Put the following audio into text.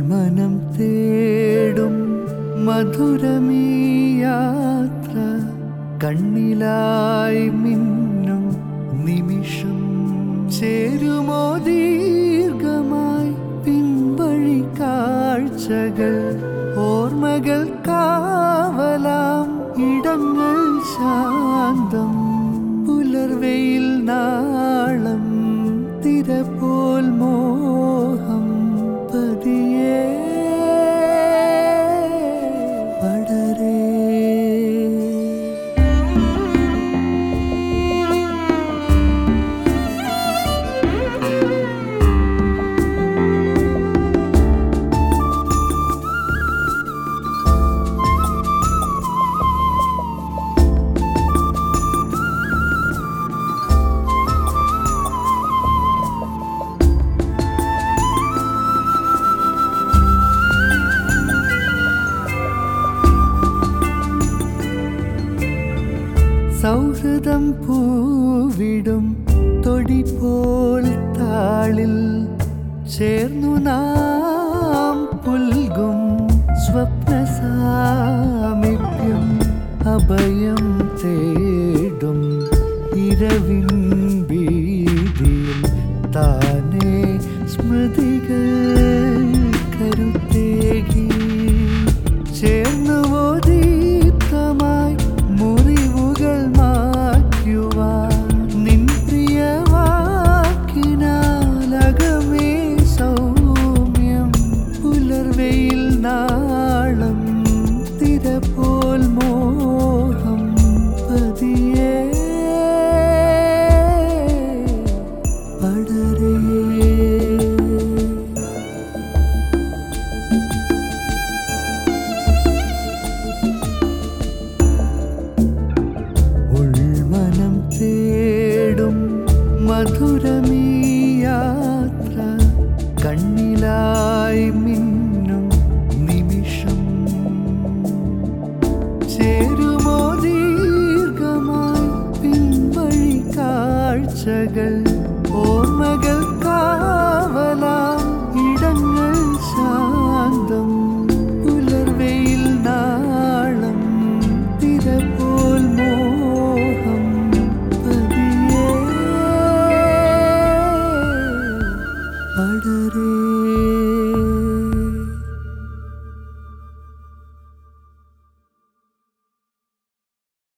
ഉൾമനം തേടും മധുരമീ യാത്ര കണ്ണിലായി മിന്നും നിമിഷം ചേരുമോ ദീർഘമായി പിൻവഴി കാഴ്ചകൾ ഓർമ്മകൾ കാവലാം ഇടങ്ങൾ ശാന്തം പുലർവെയിൽ നാളം തിര പോൽ മോഹം പതിയെ പടരേ സൗഹൃദം പൂവിടും തൊടി പോൽ താളിൽ ചേർന്നു നാം പുൽകും സ്വപ്ന സാമീപ്യം അഭയം തേടും ഇരവിൻ വീതിയിൽ താനേ സ്മൃതികൾ കരുത്തേകി ചേർന്നുവോ ദീപ്തമായി മുറിവുകൾ മാറ്റുവാൻ നിൻ പ്രിയ വാക്കിനാലകമേ സൗമ്യം പുലർവെയിൽ നാളം തിര പോൽ മോഹം പതിയെ പടരേ ഉൾമനം തേടും മധുരമീ